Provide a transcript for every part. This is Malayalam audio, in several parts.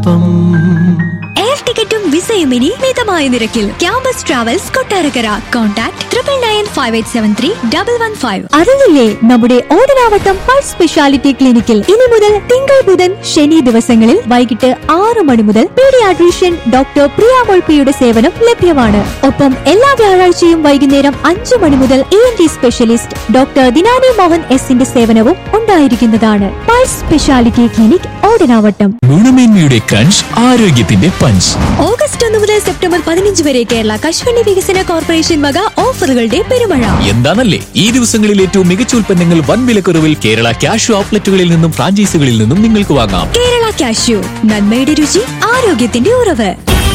ഓടനാവട്ടം എയർ ടിക്കറ്റും വിസയും ഇനി മിതമായ നിരക്കിൽ campus travels Kottarakkara contact triple nine five eight seven three double one five അറിയില്ലേ നമ്മുടെ ഓടനാവട്ടം പൾസ് സ്പെഷ്യാലിറ്റി ക്ലിനിക്കിൽ ഇനി മുതൽ തിങ്കൾ ബുധൻ ശനി ദിവസങ്ങളിൽ വൈകിട്ട് ആറ് മണി മുതൽ പീഡിയാട്രീഷ്യൻ ഡോക്ടർ പ്രിയ മൊൾപ്പിയുടെ സേവനം ലഭ്യമാണ് ഒപ്പം എല്ലാ വ്യാഴാഴ്ചയും വൈകുന്നേരം അഞ്ചു മണി മുതൽ E N T specialist doctor Dinani Mohan എസിന്റെ സേവനവും ഉണ്ടായിരിക്കുന്നതാണ് പൾസ് സ്പെഷ്യാലിറ്റി ക്ലിനിക് ഓടനാവട്ടം ഗുണമേന്മയുടെ കഞ്ച് ആരോഗ്യത്തിന്റെ പഞ്ച് ഓഗസ്റ്റ് ഒന്ന് മുതൽ സെപ്റ്റംബർ പതിനഞ്ച് വരെ കേരള കശുവണ്ടി വികസന കോർപ്പറേഷൻ വക ഓഫറുകളുടെ പെരുമഴ എന്താണല്ലേ ഈ ദിവസങ്ങളിൽ ഏറ്റവും മികച്ച ഉൽപ്പന്നങ്ങൾ വൻ വിലക്കുറവിൽ കേരള ക്യാഷ് ഔട്ട്ലെറ്റുകളിൽ നിന്നും ഫ്രാഞ്ചൈസികളിൽ നിന്നും നിങ്ങൾക്ക് വാങ്ങാം കേരള കാഷ്യൂ നന്മയുടെ രുചി ആരോഗ്യത്തിന്റെ ഉറവ്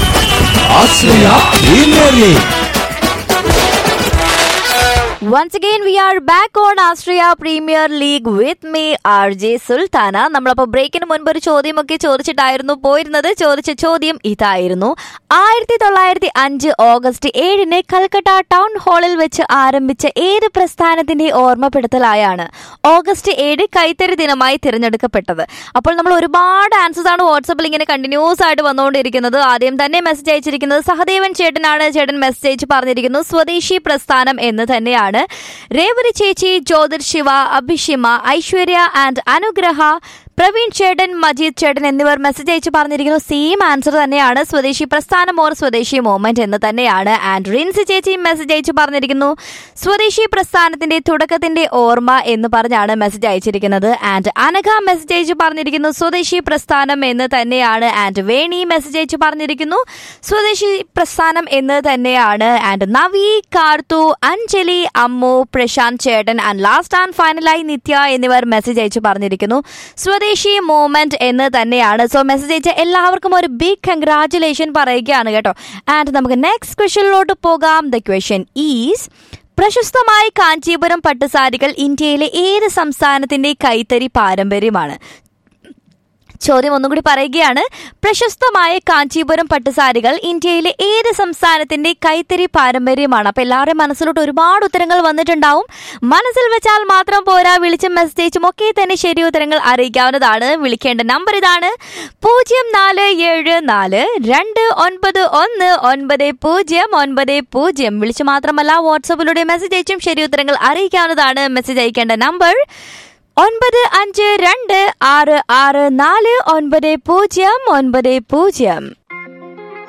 Once again, we are back on Austria Premier League with me, RJ Sultana നമ്മളപ്പോ ബ്രേക്കിന് മുൻപ് ഒരു ചോദ്യമൊക്കെ ചോദിച്ചിട്ടായിരുന്നു പോയിരുന്നത് ചോദിച്ച ചോദ്യം ഇതായിരുന്നു ആയിരത്തി തൊള്ളായിരത്തി അഞ്ച് ഓഗസ്റ്റ് ഏഴിന് കൽക്കട്ട ടൗൺ ഹാളിൽ വെച്ച് ആരംഭിച്ച ഏത് പ്രസ്ഥാനത്തിന്റെ ഓർമ്മപ്പെടുത്തലായാണ് ഓഗസ്റ്റ് ഏഴ് കൈത്തറി ദിനമായി തിരഞ്ഞെടുക്കപ്പെട്ടത് അപ്പോൾ നമ്മൾ ഒരുപാട് ആൻസേഴ്സ് ആണ് വാട്സപ്പിൽ ഇങ്ങനെ കണ്ടിന്യൂസ് ആയിട്ട് വന്നുകൊണ്ടിരിക്കുന്നത് ആദ്യം തന്നെ മെസ്സേജ് അയച്ചിരിക്കുന്നത് സഹദേവൻ ചേട്ടനാണ് ചേട്ടൻ മെസ്സേജ് അയച്ച് പറഞ്ഞിരിക്കുന്നു സ്വദേശി പ്രസ്ഥാനം എന്ന് തന്നെയാണ് രേവതി ചേച്ചി ജ്യോതിർ ശിവ അഭിഷിമ ഐശ്വര്യ ആൻഡ് അനുഗ്രഹ പ്രവീൺ ചേട്ടൻ മജീദ് ചേട്ടൻ എന്നിവർ മെസ്സേജ് അയച്ച് പറഞ്ഞിരിക്കുന്നു സെയിം ആൻസർ തന്നെയാണ് സ്വദേശി പ്രസ്ഥാനം ഓർ സ്വദേശി മൂവ്മെന്റ് എന്ന് തന്നെയാണ് ആൻഡ് റിൻസി ചേച്ചി മെസ്സേജ് അയച്ച് പറഞ്ഞിരിക്കുന്നു സ്വദേശി പ്രസ്ഥാനത്തിന്റെ തുടക്കത്തിന്റെ ഓർമ്മ എന്ന് പറഞ്ഞാണ് മെസ്സേജ് അയച്ചിരിക്കുന്നത് ആൻഡ് അനഘ മെസ്സേജ് അയച്ച് പറഞ്ഞിരിക്കുന്നു സ്വദേശി പ്രസ്ഥാനം എന്ന് തന്നെയാണ് ആൻഡ് വേണി മെസ്സേജ് അയച്ച് പറഞ്ഞിരിക്കുന്നു സ്വദേശി പ്രസ്ഥാനം എന്ന് തന്നെയാണ് ആൻഡ് നവി കാർത്തു അഞ്ജലി അമ്മു പ്രശാന്ത് ചേട്ടൻ ആൻഡ് ലാസ്റ്റ് ആൻഡ് ഫൈനലായി നിത്യ എന്നിവർ മെസ്സേജ് അയച്ച് പറഞ്ഞിരിക്കുന്നു സ്വദേശി മൂവ്മെന്റ് എന്ന് തന്നെയാണ് സോ മെസ്സേജ് അയച്ച എല്ലാവർക്കും ഒരു ബിഗ് കൺഗ്രാറ്റുലേഷൻ പറയുകയാണ് കേട്ടോ ആൻഡ് നമുക്ക് നെക്സ്റ്റ് ക്വസ്റ്റ്യനിലോട്ട് പോകാം ദ ക്വസ്റ്റ്യൻ ഈസ് പ്രശസ്തമായ കാഞ്ചീപുരം പട്ടുസാരികൾ ഇന്ത്യയിലെ ഏത് സംസ്ഥാനത്തിന്റെ കൈത്തറി പാരമ്പര്യമാണ് ചോദ്യം ഒന്നും കൂടി പറയുകയാണ് പ്രശസ്തമായ കാഞ്ചീപുരം പട്ടുസാരികൾ ഇന്ത്യയിലെ ഏത് സംസ്ഥാനത്തിന്റെ കൈത്തറി പാരമ്പര്യമാണ് അപ്പൊ എല്ലാവരുടെയും മനസ്സിലോട്ട് ഒരുപാട് ഉത്തരങ്ങൾ വന്നിട്ടുണ്ടാവും മനസ്സിൽ വെച്ചാൽ മാത്രം പോരാ വിളിച്ചും മെസ്സേജും ഒക്കെ തന്നെ ശരി ഉത്തരങ്ങൾ അറിയിക്കാവുന്നതാണ് വിളിക്കേണ്ട നമ്പർ ഇതാണ് പൂജ്യം നാല് ഏഴ് നാല് രണ്ട് ഒൻപത് ഒന്ന് ഒൻപത് പൂജ്യം ഒൻപത് പൂജ്യം വിളിച്ചു മാത്രമല്ല വാട്സപ്പിലൂടെ മെസ്സേജ് അയച്ചും ശരി ഉത്തരങ്ങൾ അറിയിക്കാവുന്നതാണ് മെസ്സേജ് അയക്കേണ്ട നമ്പർ ഒൻപത് അഞ്ച് രണ്ട് ആറ് ആറ് നാല് ഒൻപത് പൂജ്യം ഒൻപത് പൂജ്യം